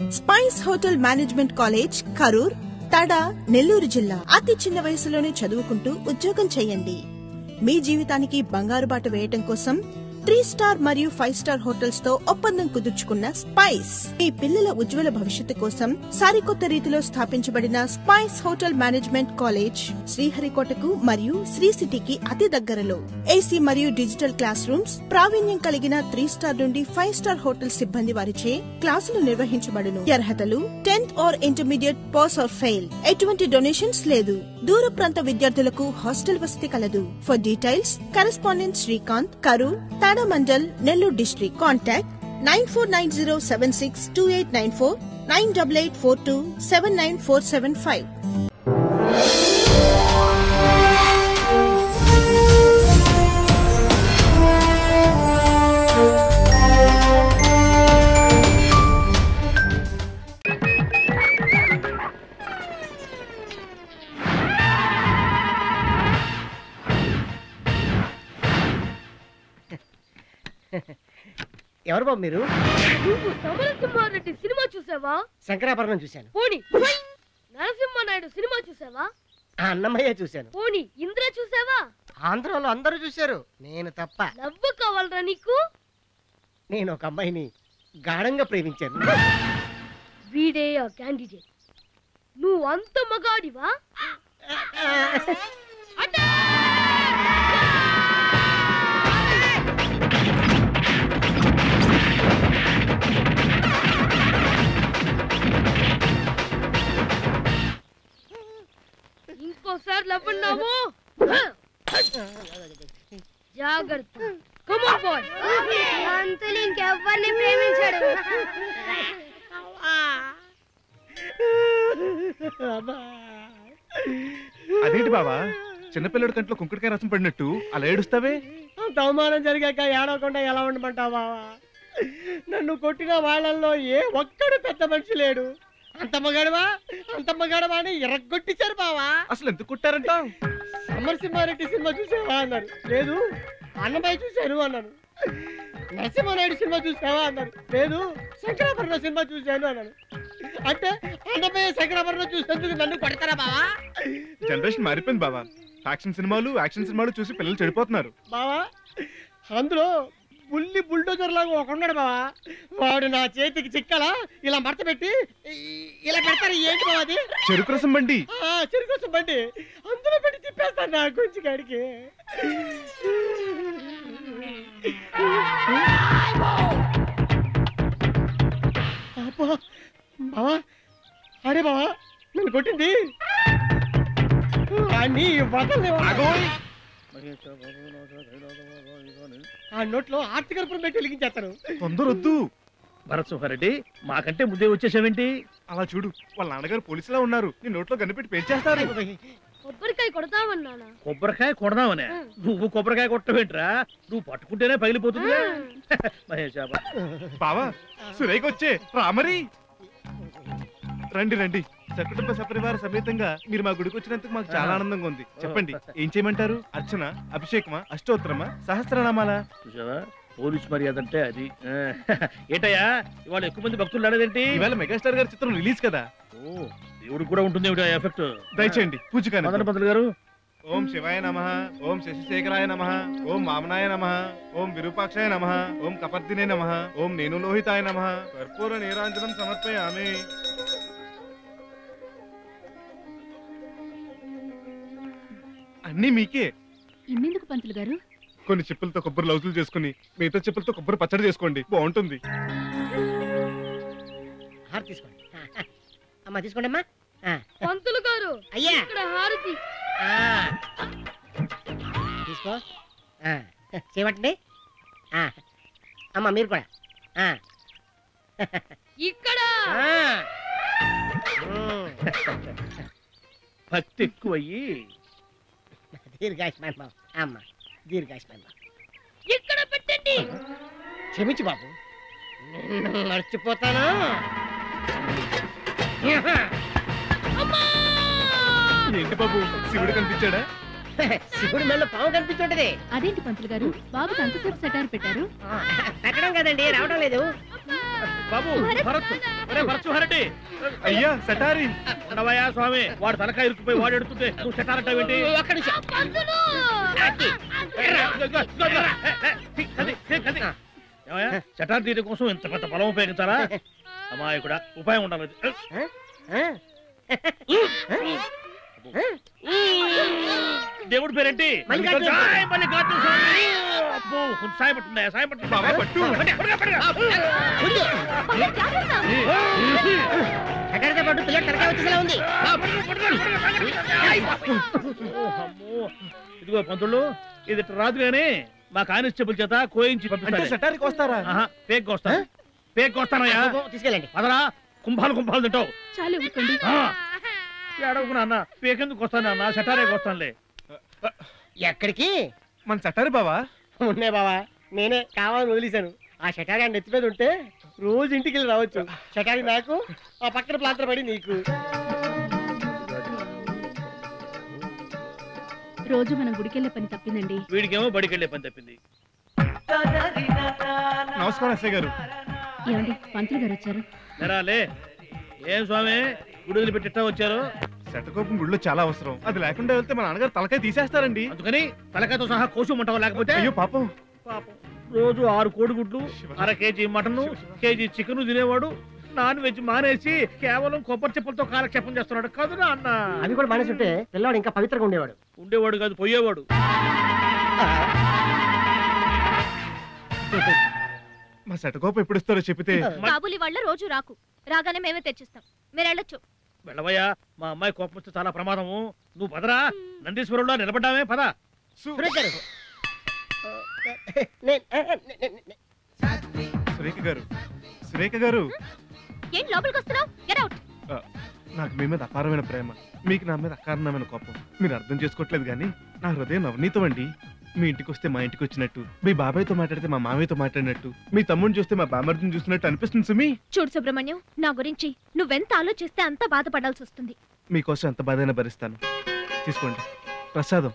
Spice hotel management college Karur Tada Nellore జిల్లా అతి చిన్న వయసులోనే చదువుకుంటూ ఉద్యోగం చేయండి మీ జీవితానికి బంగారు బాట వేయటం కోసం త్రీ స్టార్ మరియు ఫైవ్ స్టార్ హోటల్స్ తో ఒప్పందం కుదుర్చుకున్న స్పైస్ మీ పిల్లల ఉజ్వల భవిష్యత్తు కోసం సరికొత్త రీతిలో స్థాపించబడిన స్పైస్ హోటల్ మేనేజ్మెంట్ కాలేజ్ శ్రీహరికోటకు మరియు శ్రీ సిటీకి అతి దగ్గరలో ఏసీ మరియు డిజిటల్ క్లాస్ రూమ్స్ ప్రావీణ్యం కలిగిన త్రీ స్టార్ నుండి ఫైవ్ స్టార్ హోటల్ సిబ్బంది వారిచే క్లాసులు నిర్వహించబడును అర్హతలు tenth or intermediate pass or fail ఎటువంటి డొనేషన్స్ లేదు దూర ప్రాంత విద్యార్థులకు హాస్టల్ వసతి కలదు for details correspondent Srikanth Karur తాడామండల్ Nellore district contact nine four nine zero seven six two eight nine four nine double eight four two seven nine four seven five ఎవరు బాబు మీరు నువ్వు సమరసింహారెడ్డి సినిమా చూసావా శంకరాభరణం చూశాను పోని నరసింహనాయుడు సినిమా చూసావా ఆ అన్నమయ్య చూశాను పోని ఇంద్ర చూసావా ఆంధ్రాలో అందరూ చూశారు నేను తప్ప నవ్వు కావాలరా నీకు నేను ఒక అమ్మాయిని గాఢంగా ప్రేమించాను వీడే ఆ క్యాండిడేట్ నువ్వు అంత మగాడివా అటే! ఇంకోసారి లవ్వన్నావు జాగ్రత్త కమాన్ బాయ్ అంతులు ఇంకెవ్వరిని ప్రేమించాడు అదేంటి బావా చిన్నపిల్లడి కంట్లో కుంకుడికాయ రసం పడినట్టు అలా ఏడుస్తావే అంత అవమానం జరిగాక ఏడవకుండా ఎలా ఉండమంటావా బావా నన్ను కొట్టిన వాళ్ళల్లో ఏ ఒక్కడు పెద్ద మనిషి లేడు అంత మగాడవా అంత మగాడవా అని ఎరగొట్టించారు బావా అసలు ఎందుకు కుట్టారంట సమరసింహారెడ్డి సినిమా చూసావా అన్నారు లేదు అన్నమయ్య చూశాను అన్నాను నరసింహానాయుడు సినిమా చూసావా అన్నారు లేదు శంకరాభరణ సినిమా చూశాను అన్నాను అంటే అన్నమయ్య శంకరాభరణ చూసేందుకు నన్ను కొడతారా బావా జనరేషన్ మారిపోయింది బావా యాక్షన్ సినిమాలు యాక్షన్ సినిమాలు చూసి పిల్లలు చెడిపోతున్నారు బావా అందులో బుల్లి బుల్డోజర్ లాగా ఒక ఉన్నాడు బావా వాడు నా చేతికి చిక్కలా ఇలా మడత పెట్టి ఈ- ఇలా పెడతారు ఏంటి బావా అది చెరుకు రసం బండి ఆ, చెరుకు కోసం బండి అందులో పెట్టి తిప్పేస్తాను నా గుంచి కాడికి అబ్బా, బావా అరే బావా నన్ను కొట్టింది అన్ని వదలే ఆగోయ్! ఆ నోట్లో ఆర్తికర్పురం పెట్టి వెలిగించేస్తాను తొందర వద్దు భరత్ సుహారెడ్డి మాకంటే ముందే వచ్చేసావేంటి అలా చూడు వాళ్ళ నాన్నగారు పోలీసులా ఉన్నారు నీ నోట్లో కనిపెట్టి పెంచేస్తారు కొబ్బరికాయ కొడతామన్నానా కొబ్బరికాయ కొడదామనే నువ్వు కొబ్బరికాయ కొట్టవేంట్రా నువ్వు పట్టుకుంటేనే పగిలిపోతుందిగా మహేష్ బాబా బావా సురేఖ వచ్చే రామరి రండి రండి సకుటుంబ సపరివార సమేతంగా మీరు మా గుడికి వచ్చినందుకు మాకు చాలా ఆనందంగా ఉంది చెప్పండి ఏం చేయమంటారు అర్చన అభిషేకమా అష్టోత్తరమా సహస్రనామాలా చూసావా పోలీస్ మర్యాద అంటే అది ఆ, ఏంటయ్యా ఇవాళ ఎక్కువ మంది భక్తులు రాలేదేంటి ఈవేళ మెగాస్టార్ గారి చిత్రం రిలీజ్ కదా ఓ దేవుడికి కూడా ఉంటుంది ఏమిటి ఎఫెక్ట్ దయచేయండి మదన పూజకాని పంతులు గారు ఓం శివాయ నమ ఓం శశిశేఖరాయ నమ ఓం వామనాయ నమ ఓం విరూపాక్షాయ నమ ఓం కపర్దినే నమ ఓం నేను లోహితాయ నమ కర్పూర నీరాంజనం సమర్పయామి అన్నీ మీకే ఇన్నెందుకు పంతులు గారు కొన్ని చెప్పులతో కొబ్బరి లౌజులు చేసుకుని మిగతా చెప్పులతో కొబ్బరి పచ్చడి చేసుకోండి బాగుంటుంది హారతి తీసుకోండి అమ్మా తీసుకోండి అమ్మా ఆ, పంతులు గారు అయ్యా ఇక్కడ హారతి ఆ. తీసుకో ఆ, చేయబట్టండి ఆ, అమ్మా మీరు కూడా ఆ, ఇక్కడ ఆ. ఉమ్. భక్తి ఎక్కువయ్యి దీర్ఘాయుష్మాన్ బాబు అమ్మా దీర్ఘాయుష్మాన్ బాబు ఇక్కడ పెట్టండి క్షమించు బాబు నిన్ను మర్చిపోతాను అమ్మా ఏంటి బాబు శివుడు కనిపించాడా శివుడి మెల్ల పాము కనిపించుంటది అదేంటి పంతులు గారు బాబుకి అంతసేపు సెటార్ పెట్టారు పెట్టడం కదండి రావడం లేదు బాబు భరత్ ఒరే భరత్ హరటి అయ్యా సటారి ఉండవయ్యా స్వామి వాడు తలకాయ ఇరుక్కుపోయి వాడు ఎడుతుంటే నువ్వు చెట్టారంటావేంటి ఒక్క నిమిషం. పంతులు చటాన్ తీయడం కోసం ఇంత పెద్ద బలం ఉపయోగించాలా అమాయకుడా ఉపాయం ఉండాలి ఆ? దేవుడి పేరేంటి మల్లికార్జున. ఆయ్, మల్లికార్జున స్వామి. అబ్బో కొంచెం సాయం పట్టుందా సాయం పట్టుందా? బాబా, పట్టు. పట్టుకో, పట్టుకో, పట్టుకో. ఉండు. జాగ్రత్త ఎక్కడితో పాటు పిల్లడు తలకాయ వచ్చేసేలా ఉంది ఆ, పట్టుకో, పట్టుకో, పట్టుకో, ఆయ్. ఓ, అమ్మో. ఇదిగో పంతులు ఇది ఇట్ట రాదు గానీ మా కానిస్టేబుల్ చేత కోయించి అంటే పంపిస్తాను సటారికి వస్తారా పేక్ వస్తాను పేక్ వస్తానయ్యా తీసుకెళ్ళండి అదరా కుంభాలు కుంభాలు తింటావు చాలు ఊరుకోండి ఆ. ఏడవకు నాన్న పేకెందుకు వస్తాను నాన్న షటారేకి వస్తానులే ఎక్కడికి మన సటారి బావా ఉన్నాయి బావా నేనే కావాలని వదిలేశాను ఆ షటారి ఆ నెత్తి మీద ఉంటే రోజు ఇంటికి వెళ్ళి రావచ్చు షటారి నాకు ఆ పక్కన ప్లాంటర్ పడి నీకు రోజు మనం గుడికెళ్ళే పని తప్పిందండి వీడికేమో బడికెళ్ళే పని తప్పింది నమస్కారం ఎస్ఐ గారు ఏమండి పంతులు గారు వచ్చారు లేరా లే ఏం స్వామి గుడి వదిలిపెట్టిట్టా వచ్చారు శటకోపం గుడిలో చాలా అవసరం అది లేకుండా వెళ్తే మా నాన్నగారు తలకాయ తీసేస్తారండి అందుకని తలకాయతో సహా కోసమంటావా లేకపోతే అయ్యో పాపం పాపం. రోజు ఆరు కోడిగుడ్లు అర కేజీ మటన్ కేజీ చికెన్ తినేవాడు నాన్ వెజ్ మానేసి కేవలం కొబ్బరి చెప్పులతో కాలక్షేపం చేస్తున్నాడు కదురా అన్న అవి కూడా మానేసి ఉంటే పిల్లవాడు ఇంకా పవిత్రంగా ఉండేవాడు ఉండేవాడు కాదు పోయేవాడు మా శటకోపం ఎప్పుడు ఇస్తారో చెప్తే కాబూలి వాళ్ళ రోజు రాకు రాగానే మేమే తెచ్చిస్తాం మీరు వెళ్ళొచ్చు వెళ్ళవయ్యా మా అమ్మాయి కోపం వస్తే చాలా ప్రమాదము నువ్వు పదరా నందీశ్వరంలో నిలబడ్డామే పద సు- సురేష్ గారు నే- నే- నే- నే- సురేఖ గారు సురేఖ గారు ఏం లోపలికి వస్తున్నావు గెట్ అవుట్ ఆ, నాకు మీ మీద అపారమైన ప్రేమ మీకు నా మీద అకారణమైన కోపం మీరు అర్థం చేసుకోవట్లేదు కానీ నా హృదయం నవనీతం అండి మీ ఇంటికి వస్తే మా ఇంటికి వచ్చినట్టు మీ బాబాయ్తో మాట్లాడితే మా మామయ్యతో మాట్లాడినట్టు మీ తమ్ముడిని చూస్తే మా బామర్దిని చూసినట్టు అనిపిస్తుంది సుమి చూడు సుబ్రహ్మణ్యం నా గురించి నువ్వెంత ఆలోచిస్తే అంత బాధపడాల్సి వస్తుంది మీకోసం ఎంత బాధైనా భరిస్తాను తీసుకోండి ప్రసాదం